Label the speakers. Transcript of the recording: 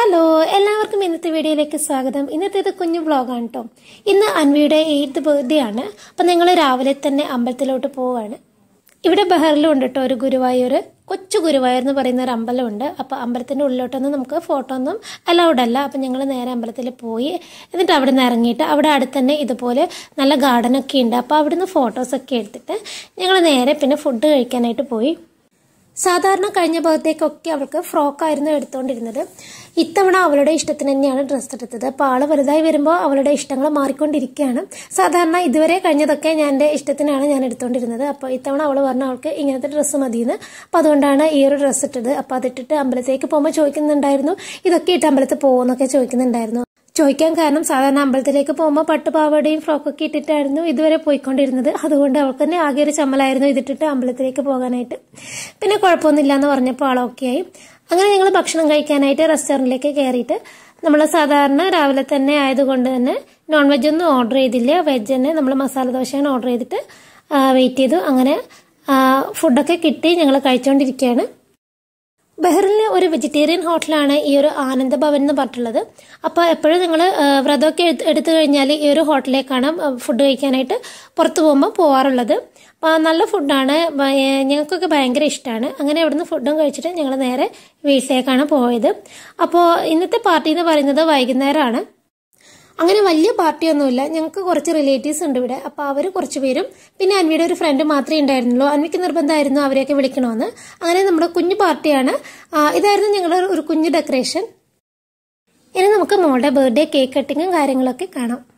Speaker 1: hello എല്ലാവർക്കും ഇന്നത്തെ വീഡിയോയിലേക്ക് സ്വാഗതം ഇന്നത്തേത് കുഞ്ഞു വ്ളോഗാണ് കേട്ടോ ഇന്ന് അൻവിയുടെ എയ്ത്ത് ബർത്ത്ഡേ ആണ് അപ്പം ഞങ്ങൾ രാവിലെ തന്നെ അമ്പലത്തിലോട്ട് പോവാണ് ഇവിടെ ബഹറിലും ഉണ്ട് കേട്ടോ ഒരു ഗുരുവായൂർ കൊച്ചു ഗുരുവായൂർ എന്ന് പറയുന്ന ഒരു അമ്പലമുണ്ട് അപ്പോൾ അമ്പലത്തിൻ്റെ ഉള്ളിലോട്ടൊന്നും നമുക്ക് ഫോട്ടോ ഒന്നും അലൗഡ് അല്ല അപ്പം ഞങ്ങൾ നേരെ അമ്പലത്തിൽ പോയി എന്നിട്ട് അവിടെ നിന്ന് ഇറങ്ങിയിട്ട് അവിടെ അടുത്ത് തന്നെ ഇതുപോലെ നല്ല ഗാർഡനൊക്കെ ഉണ്ട് അപ്പോൾ അവിടുന്ന് ഫോട്ടോസൊക്കെ എടുത്തിട്ട് ഞങ്ങൾ നേരെ പിന്നെ ഫുഡ് കഴിക്കാനായിട്ട് പോയി സാധാരണ കഴിഞ്ഞ ഭാഗത്തേക്കൊക്കെ അവൾക്ക് ഫ്രോക്കായിരുന്നു എടുത്തുകൊണ്ടിരുന്നത് ഇത്തവണ അവളുടെ ഇഷ്ടത്തിന് തന്നെയാണ് ഡ്രസ്സ് എടുത്തത് അപ്പോൾ ആള് വലുതായി വരുമ്പോൾ അവളുടെ ഇഷ്ടങ്ങൾ മാറിക്കൊണ്ടിരിക്കുകയാണ് സാധാരണ ഇതുവരെ കഴിഞ്ഞതൊക്കെ ഞാൻ എൻ്റെ ഇഷ്ടത്തിനാണ് ഞാൻ എടുത്തുകൊണ്ടിരുന്നത് അപ്പോൾ ഇത്തവണ അവൾ പറഞ്ഞ അവൾക്ക് ഇങ്ങനത്തെ ഡ്രസ്സ് മതിയെന്ന് അപ്പോൾ അതുകൊണ്ടാണ് ഈ ഒരു ഡ്രസ്സ് ഇട്ടത് അപ്പോൾ അതിട്ടിട്ട് അമ്പലത്തേക്ക് പോകുമ്പോൾ ചോദിക്കുന്നുണ്ടായിരുന്നു ഇതൊക്കെ ഇട്ട് അമ്പലത്തിൽ പോകുമെന്നൊക്കെ ചോദിക്കുന്നുണ്ടായിരുന്നു ചോദിക്കാൻ കാരണം സാധാരണ അമ്പലത്തിലേക്ക് പോകുമ്പോൾ പട്ടുപാവടയും ഫ്രോക്കൊക്കെ ഇട്ടിട്ടായിരുന്നു ഇതുവരെ പോയിക്കൊണ്ടിരുന്നത് അതുകൊണ്ട് അവൾക്ക് തന്നെ ആകെ ഒരു ചമ്മലായിരുന്നു ഇതിട്ടിട്ട് അമ്പലത്തിലേക്ക് പോകാനായിട്ട് പിന്നെ കുഴപ്പമൊന്നുമില്ല എന്ന് പറഞ്ഞപ്പോൾ ആൾ ഓക്കെ ആയി അങ്ങനെ ഞങ്ങൾ ഭക്ഷണം കഴിക്കാനായിട്ട് റെസ്റ്റോറൻറ്റിലേക്ക് കയറിയിട്ട് നമ്മൾ സാധാരണ രാവിലെ തന്നെ ആയതുകൊണ്ട് തന്നെ നോൺ വെജ് ഒന്നും ഓർഡർ ചെയ്തില്ല വെജ് തന്നെ നമ്മൾ മസാല ദോശയാണ് ഓർഡർ ചെയ്തിട്ട് വെയിറ്റ് ചെയ്തു അങ്ങനെ ഫുഡൊക്കെ കിട്ടി ഞങ്ങൾ കഴിച്ചുകൊണ്ടിരിക്കുകയാണ് ബഹ്റിനിലെ ഒരു വെജിറ്റേറിയൻ ഹോട്ടലാണ് ഈ ഒരു ആനന്ദ ഭവൻ എന്ന് പറഞ്ഞിട്ടുള്ളത് അപ്പോൾ എപ്പോഴും നിങ്ങൾ വ്രതമൊക്കെ എടുത്ത് എടുത്തു കഴിഞ്ഞാൽ ഈ ഒരു ഹോട്ടലിലേക്കാണ് ഫുഡ് കഴിക്കാനായിട്ട് പുറത്ത് പോകുമ്പോൾ പോകാറുള്ളത് അപ്പോൾ നല്ല ഫുഡാണ് ഞങ്ങൾക്കൊക്കെ ഭയങ്കര ഇഷ്ടമാണ് അങ്ങനെ അവിടുന്ന് ഫുഡും കഴിച്ചിട്ട് ഞങ്ങൾ നേരെ വീട്ടിലേക്കാണ് പോയത് അപ്പോൾ ഇന്നത്തെ പാർട്ടി എന്ന് പറയുന്നത് വൈകുന്നേരമാണ് അങ്ങനെ വലിയ പാർട്ടിയൊന്നുമില്ല ഞങ്ങൾക്ക് കുറച്ച് റിലേറ്റീവ്സ് ഉണ്ട് ഇവിടെ അപ്പോൾ അവർ കുറച്ച് പേരും പിന്നെ അൻവിയുടെ ഒരു ഫ്രണ്ട് മാത്രമേ ഉണ്ടായിരുന്നുള്ളൂ അൻവിക്ക് നിർബന്ധമായിരുന്നു അവരെയൊക്കെ വിളിക്കണമെന്ന് അങ്ങനെ നമ്മുടെ കുഞ്ഞു പാർട്ടിയാണ് ഇതായിരുന്നു ഞങ്ങളുടെ ഒരു കുഞ്ഞു ഡെക്കറേഷൻ ഇനി നമുക്ക് മോളുടെ ബർത്ത്ഡേ കേക്ക് കട്ടിങ്ങും കാര്യങ്ങളൊക്കെ കാണാം